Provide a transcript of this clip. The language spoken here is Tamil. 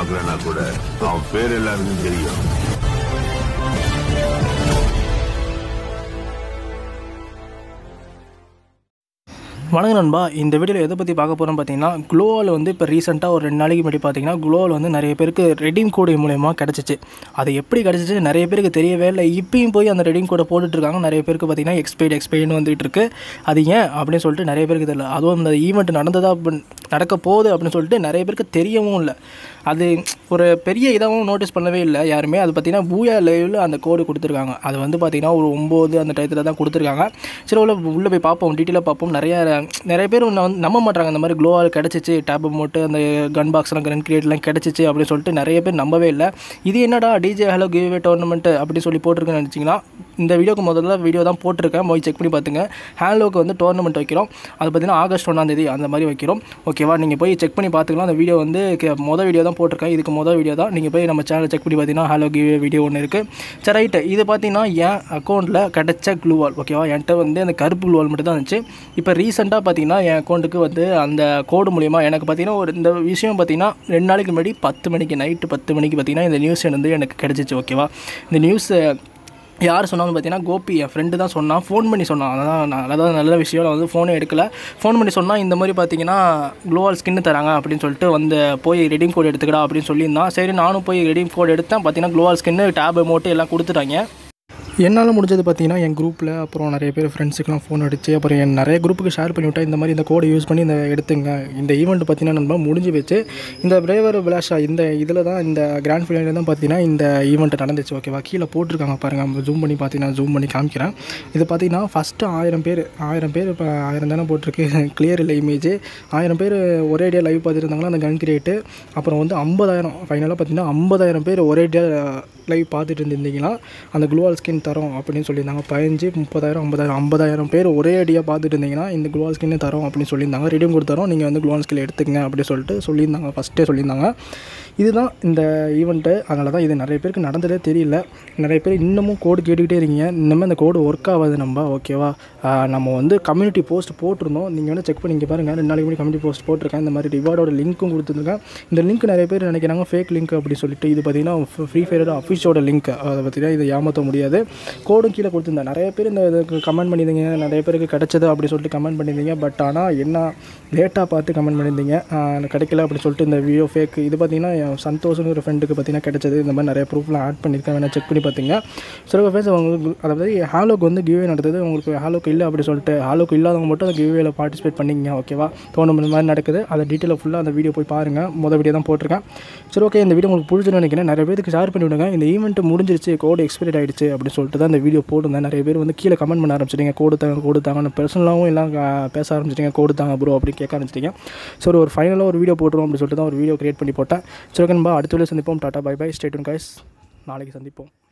பார்க்கலன்னா கூட அவன் பேர் எல்லாருக்கும் தெரியும் வணக்கம் நண்பா இந்த வீடியோவில் எதை பற்றி பார்க்க போகிறோம் பார்த்தீங்கன்னா குளோவில் வந்து இப்போ ரீசெண்டாக ஒரு ரெண்டு நாளைக்கு முன்னாடி பார்த்தீங்கன்னா குளோவில் வந்து நிறைய பேருக்கு ரெடீம் கோடு மூலயமா கிடச்சிச்சு அது எப்படி கிடச்சிச்சு நிறைய பேருக்கு தெரியவே இல்லை இப்பயும் போய் அந்த ரெடீம் கோடை போட்டுட்ருக்காங்க நிறைய பேருக்கு பார்த்தீங்கன்னா எக்ஸ்பைட் எக்ஸ்பைட்னு வந்துட்டு இருக்கு அது ஏன் அப்படின்னு சொல்லிட்டு நிறைய பேருக்கு தெரியல அதுவும் அந்த ஈவெண்ட் நடந்ததா அப்படி- நடக்க போகுது அப்படின்னு சொல்லிட்டு நிறைய பேருக்கு தெரியவும் இல்லை அது ஒரு பெரிய இதாகவும் நோட்டீஸ் பண்ணவே இல்லை யாருமே அது பார்த்தீங்கன்னா பூயா லைவில் அந்த கோடு கொடுத்துருக்காங்க அது வந்து பார்த்தீங்கன்னா ஒரு ஒம்பது அந்த டயத்தில் தான் கொடுத்துருக்காங்க சரி உள்ள உள்ளே போய் பார்ப்போம் டீட்டெயிலாக பார்ப்போம் நிறைய நிறைய பேர் இன்னும் வந்து நம்ப மாட்டாங்க இந்த மாதிரி க்ளோவால் கிடச்சிச்சு டேப் மோட்டு அந்த கன் பாக்ஸ்லாம் கன் கிரியேட்லாம் கிடச்சிச்சு அப்படின்னு சொல்லிட்டு நிறைய பேர் நம்பவே இல்லை இது என்னடா டிஜே ஹலோ கிவ்வே டோர்னமெண்ட் அப்படி சொல்லி போட்டிருக்குன்னு நினச்சிங்கன்னா இந்த வீடியோக்கு முதல்ல வீடியோ தான் போட்டிருக்கேன் போய் செக் பண்ணி பார்த்துங்க ஹேலோக்கு வந்து டோர்னமெண்ட் வைக்கிறோம் அது பார்த்தீங்கன்னா ஆகஸ்ட் ஒன்றாந்தேதி அந்த மாதிரி வைக்கிறோம் ஓகேவா நீங்கள் போய் செக் பண்ணி பார்த்துக்கலாம் அந்த வீடியோ வந்து கே- மொதல் வீடியோ தான் போட்டிருக்கேன் இதுக்கு மொதல் வீடியோ தான் நீங்கள் போய் நம்ம சேனல் செக் பண்ணி பார்த்தீங்கன்னா ஹலோ கிவ் வீடியோ ஒன்று இருக்குது சரி ரைட்டு இது பார்த்தீங்கன்னா என் அக்கௌண்ட்டில் கிடைச்ச க்ளூவால் ஓகேவா என்கிட்ட வந்து அந்த கருப்பு க்ளூவால் மட்டும் தான் இருந்துச்சு இப்போ ரீசெண்டாக பார்த்தீங்கன்னா என் அக்கௌண்ட்டுக்கு வந்து அந்த கோடு மூலிமா எனக்கு பார்த்தீங்கன்னா ஒரு இந்த விஷயம் பார்த்தீங்கன்னா ரெண்டு நாளைக்கு முன்னாடி பத்து மணிக்கு நைட்டு பத்து மணிக்கு பார்த்தீங்கன்னா இந்த நியூஸ் வந்து எனக்கு கிடச்சிச்சு ஓகேவா இந்த நியூஸ் யார் சொன்னாலும் பார்த்தீங்கன்னா கோபி என் ஃப்ரெண்டு தான் சொன்னான் ஃபோன் பண்ணி சொன்னான் அதான் நான் அதான் நல்ல விஷயம் நான் வந்து ஃபோனே எடுக்கல ஃபோன் பண்ணி சொன்னால் இந்த மாதிரி பார்த்தீங்கன்னா க்ளோவால் ஸ்கின்னு தராங்க அப்படின்னு சொல்லிட்டு வந்து போய் ரெடீம் கோட் எடுத்துக்கடா அப்படின்னு சொல்லியிருந்தான் சரி நானும் போய் ரெடீம் கோட் எடுத்தேன் பார்த்தீங்கன்னா க்ளோவால் ஸ்கின்னு டேப் மோட்டு எல்லாம் கொடுத்துட்டாங்க என்னால் முடிஞ்சது பார்த்தீங்கன்னா என் குரூப்பில் அப்புறம் நிறைய பேர் ஃப்ரெண்ட்ஸுக்கெலாம் ஃபோன் அடிச்சு அப்புறம் என் நிறைய குரூப்புக்கு ஷேர் பண்ணி விட்டேன் இந்த மாதிரி இந்த கோடை யூஸ் பண்ணி இந்த எடுத்துங்க இந்த ஈவெண்ட் பார்த்தீங்கன்னா நம்ம முடிஞ்சு வச்சு இந்த பிரேவர் விலாஷா இந்த இதில் தான் இந்த கிராண்ட் ஃபினாலில் தான் பார்த்தீங்கன்னா இந்த ஈவெண்ட் நடந்துச்சு ஓகேவா கீழே போட்டிருக்காங்க பாருங்கள் ஜூம் பண்ணி பார்த்தீங்கன்னா ஜூம் பண்ணி காமிக்கிறேன் இது பார்த்தீங்கன்னா ஃபஸ்ட்டு ஆயிரம் பேர் ஆயிரம் பேர் இப்போ ஆயிரம் தானே போட்டிருக்கு கிளியர் இல்லை இமேஜ் ஆயிரம் பேர் ஒரே டே லைவ் பார்த்துருந்தாங்களா அந்த கன் கிரியேட்டு அப்புறம் வந்து ஐம்பதாயிரம் ஃபைனலாக பார்த்தீங்கன்னா ஐம்பதாயிரம் பேர் ஒரே டே லைவ் பார்த்துட்டு இருந்திருந்தீங்கன்னா அந்த க்ளூவால் ஸ்கின் தரோம் அப்படின்னு சொல்லியிருந்தாங்க பதினஞ்சு முப்பதாயிரம் ஐம்பதாயிரம் ஐம்பதாயிரம் பேர் ஒரே அடியாக பார்த்துட்டு இருந்தீங்கன்னா இந்த க்ளூவால் ஸ்கின்னு தரோம் அப்படின்னு சொல்லியிருந்தாங்க ரெடியும் கொடுத்தரோம் நீங்கள் வந்து க்ளூவால் ஸ்கின் எடுத்துங்க அப்படின்னு சொல்லிட்டு சொல்லியிருந்தாங்க ஃபஸ்ட்டே சொல்லியிருந்தாங்க இதுதான் இந்த ஈவெண்ட்டு அதனால தான் இது நிறைய பேருக்கு நடந்ததே தெரியல நிறைய பேர் இன்னமும் கோடு கேட்டுக்கிட்டே இருக்கீங்க இன்னமும் இந்த கோடு ஒர்க் ஆகாது நம்ம ஓகேவா ஆஹ் நம்ம வந்து கம்யூனிட்டி போஸ்ட் போட்டிருந்தோம் நீங்கள் வேணால் செக் பண்ணி இங்கே பாருங்கள் ரெண்டு நாளைக்கு முன்னாடி கம்யூனிட்டி போஸ்ட் போட்டிருக்கேன் இந்த மாதிரி ரிவார்டோட லிங்க்கும் கொடுத்துருக்கேன் இந்த லிங்க் நிறைய பேர் நினைக்கிறாங்க ஃபேக் லிங்க் அப்படி சொல்லிட்டு இது பார்த்தீங்கன்னா ஃப்ரீ ஃபயரோட அஃபிஷியோட லிங்க் அதை பார்த்தீங்கன்னா இதை ஏமாற்ற முடியாது கோடும் கீழே கொடுத்துருந்தேன் நிறைய பேர் இந்த இதுக்கு கமெண்ட் பண்ணியிருந்தீங்க நிறைய பேருக்கு கிடைச்சது அப்படி சொல்லிட்டு கமெண்ட் பண்ணியிருந்தீங்க பட் ஆனால் என்ன லேட்டாக பார்த்து கமெண்ட் பண்ணியிருந்தீங்க ஆஹ் எனக்கு கிடைக்கல அப்படி சொல்லிட்டு இந்த வீடியோ ஃபேக் இது பார்த்தீங்கன்னா என் சந்தோஷங்கிற ஃப்ரெண்டுக்கு பார்த்தீங்கன்னா கிடைச்சது இந்த மாதிரி நிறைய ப்ரூஃப்லாம் ஆட் பண்ணியிருக்கேன் வேணால் செக் பண்ணி பார்த்தீங்க சரி ஃபேஸ் உங்களுக்கு அதாவது ஹாலோக்கு வந்து கிவ்வே நடந்தது உங்களுக்கு ஹாலோக்கு இல்லை அப்படி சொல்லிட்டு ஹாலோக்கு இல்லாதவங்க மட்டும் அந்த கிவ்வேல பார்ட்டிசிபேட் பண்ணிங்க ஓகேவா டோர்னமெண்ட் மாதிரி நடக்குது அதை டீட்டெயிலாக ஃபுல்லாக அந்த வீடியோ போய் பாருங்கள் மொதல் வீடியோ தான் போட்டிருக்கேன் சரி ஓகே இந்த வீடியோ உங்களுக்கு பிடிச்சுன்னு நினைக்கிறேன் நிறைய பேருக்கு ஷேர் பண்ணி விடுங்க இந்த ஈவெண்ட் முடிஞ்சிருச்சு கோடு எக்ஸ்பைரி ஆயிடுச்சு அப்படின்னு சொல்லிட்டு தான் இந்த வீடியோ போட்டிருந்தேன் நிறைய பேர் வந்து கீழே கமெண்ட் பண்ண ஆரம்பிச்சிட்டீங்க கோடு தாங்க கோடு தாங்கன்னு பர்சனலாகவும் எல்லாம் ஆஹ், பேச ஆரம்பிச்சிட்டீங்க கோடு தாங்க ப்ரோ அப்படின்னு கேட்க ஆரம்பிச்சிட்டீங்க சரி ஒரு ஃபைனலாக ஒரு வீடியோ போட்டுருவோம் அப்படின்னு சொல்லிட்டு தான் ஒரு வீடியோ கிரியேட் பண்ணி போட்டேன் சரி ஓகேன்பா அடுத்த வீடியோ சந்திப்போம் டாட்டா பை பை ஸ்டேட்யூன் கைஸ் நாளைக்கு சந்திப்போம்